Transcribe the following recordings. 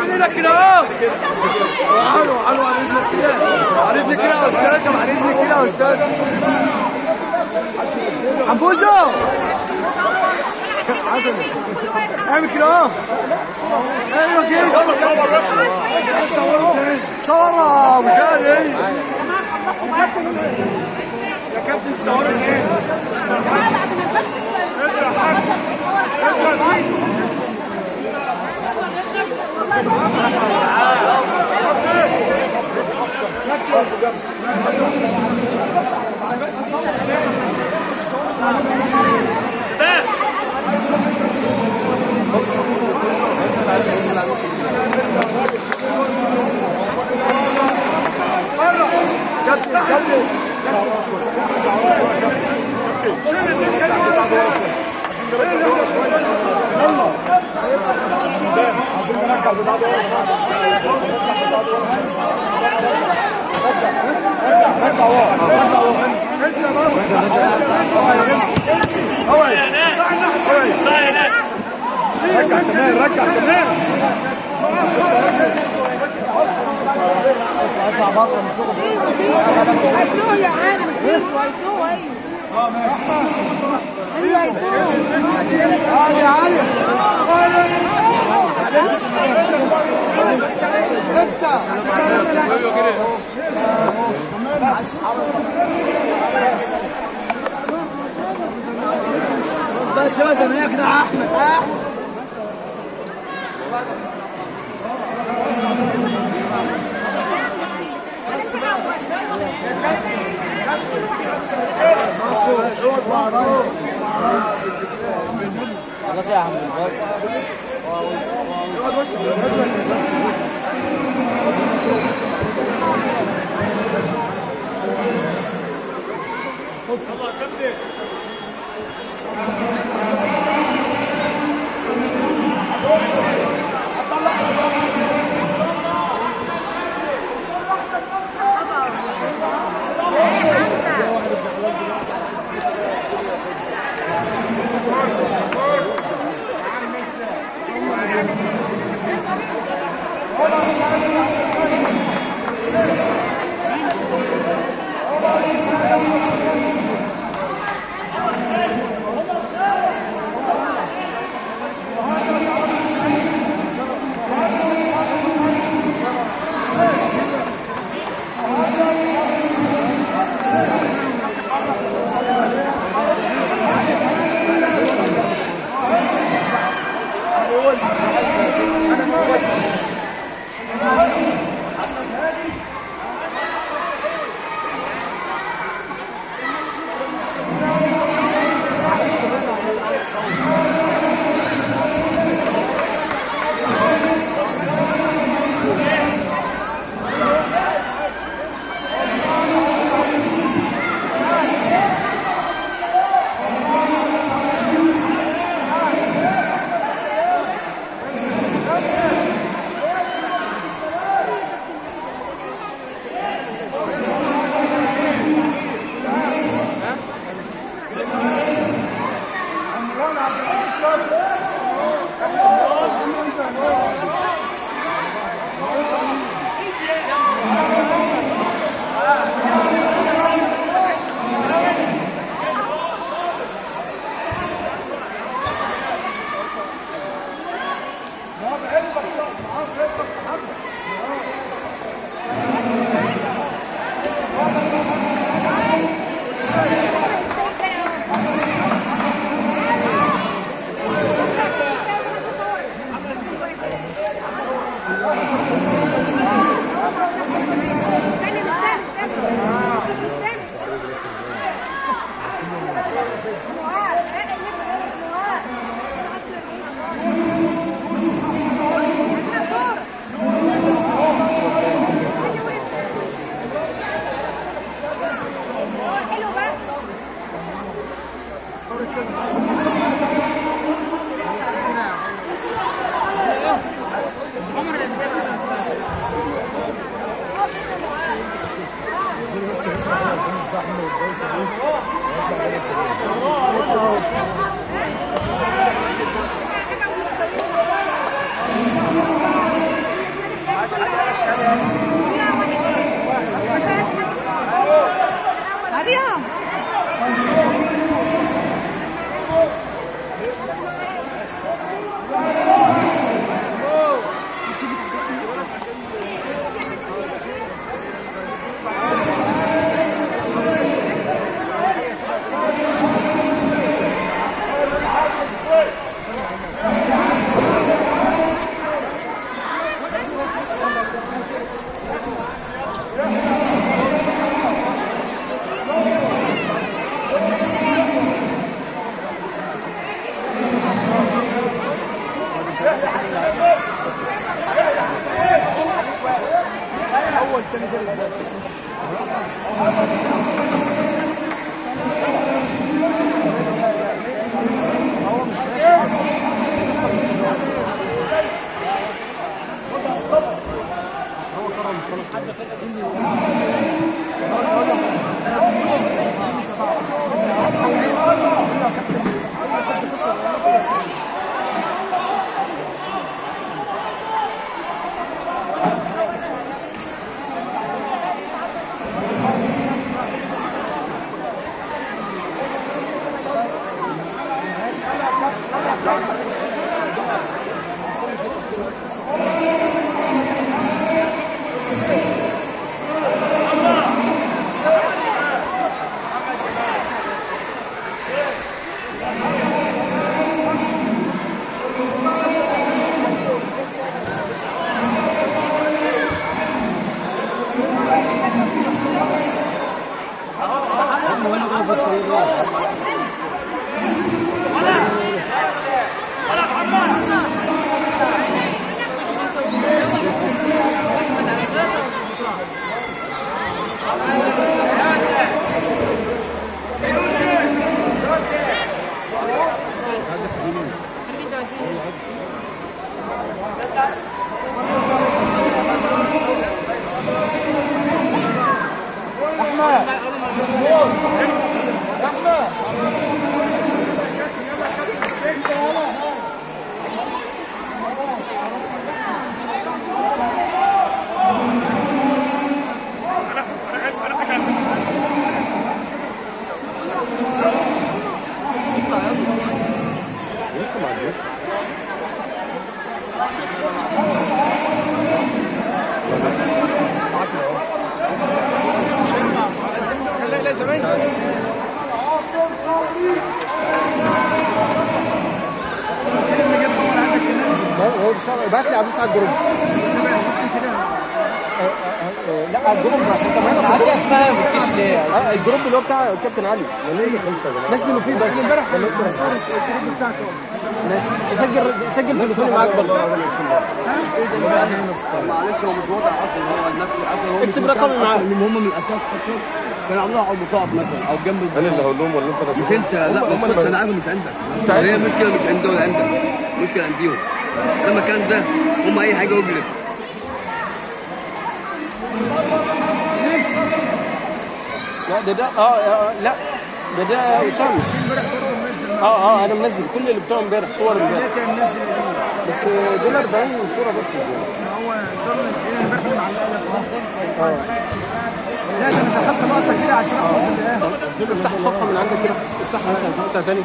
علينا كده اهو تعالوا تعالوا على اذنك كده على اذنك كده يا استاذ على اذنك كده يا استاذ حمبوزه حسن اعمل كده اهو ايوه كده صورها مش عارف يا كابتن الصواريخ ايه؟ بعد ما تمشي انت يا سيدي كابتن كابتن عايزين نرجع البتاع ده رجع رجع رجع ورا رجع ورا انت يا بابا هو رجع كمان رجع كمان هيدوه يا عالم ايوه هيدوه ايوه ايوه هيدوه عادي عادي افتح بس بس من هنا كده يا احمد احمد خلاص يا احمد هو بيشتغل ابعت لي عبيس على الجروب لا على الجروب انت معانا حاجه اسمها بتكش ليه آه، الجروب اللي هو بتاع الكابتن علي بس انه فيه بس امبارح سجل سجل تليفوني معاك برضه معلش هو مش واضح اصلا هو الناس هو اكتب رقمي معاك اللي هم من الاساس اصلا كانوا عاملوها على المصاب مثلا او جنب انا اللي هقول لهم ولا انت مش انت لا هم مش اللي انا عارف مش عندك عارف. هي مشكله مش عندي ولا عندك مشكله عنديهم لما كان ده هم اي حاجه يقلب لا ده ده اه آه، لا ده ده اسامه اه اه انا منزل كل اللي بتوع امبارح صور امبارح بس دول 40 صوره بس لا ده انا دخلت لقطه كده عشان احفظ الايه طب افتح الصفحه من عندك كده افتح نقطه تاني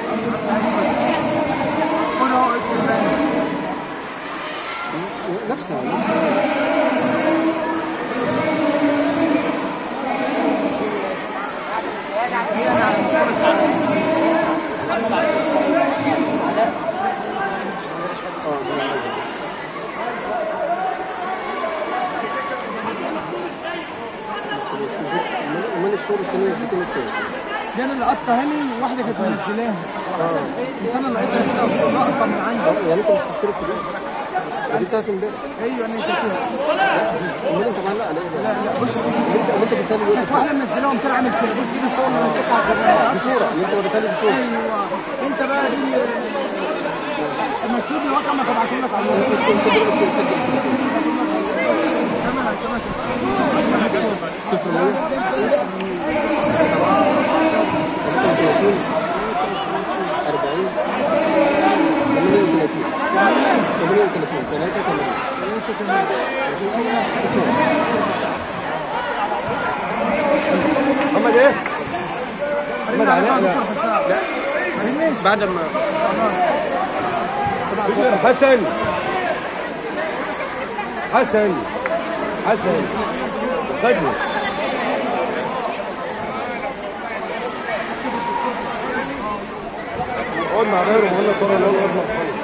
هنا اهو اسم نفسها امال الصوره الثانيه بتكون الثانيه دي انا لقطه هني واحده كانت منزلاها كنت انا لقيتها كده وصور لقطه من عندي يعني انت مش مشترك في دي دي بتاعت امبارح ايوه انا كاتبها امال انت معلق على ايه لا لا بص انت انت جبتها لي دلوقتي كانت واحده منزلاها وقمت عامل كده بص دي صور انا قطعه صغيره بصوره اللي انت وريتها لي بصوره ايوه انت بقى دي لما تجيب لي رقم هبعته لك على الواتس انت دلوقتي مسجل كمان كمان صفر مية أربعين ثمانية وثلاثين ثمانية وثلاثين ثلاثة ثمانية محمد ايه؟ محمد علاء لا لا بعد ما حسن حسن حسن خدني اقعد مع غيره وقول لك انا الاول اطلع خالص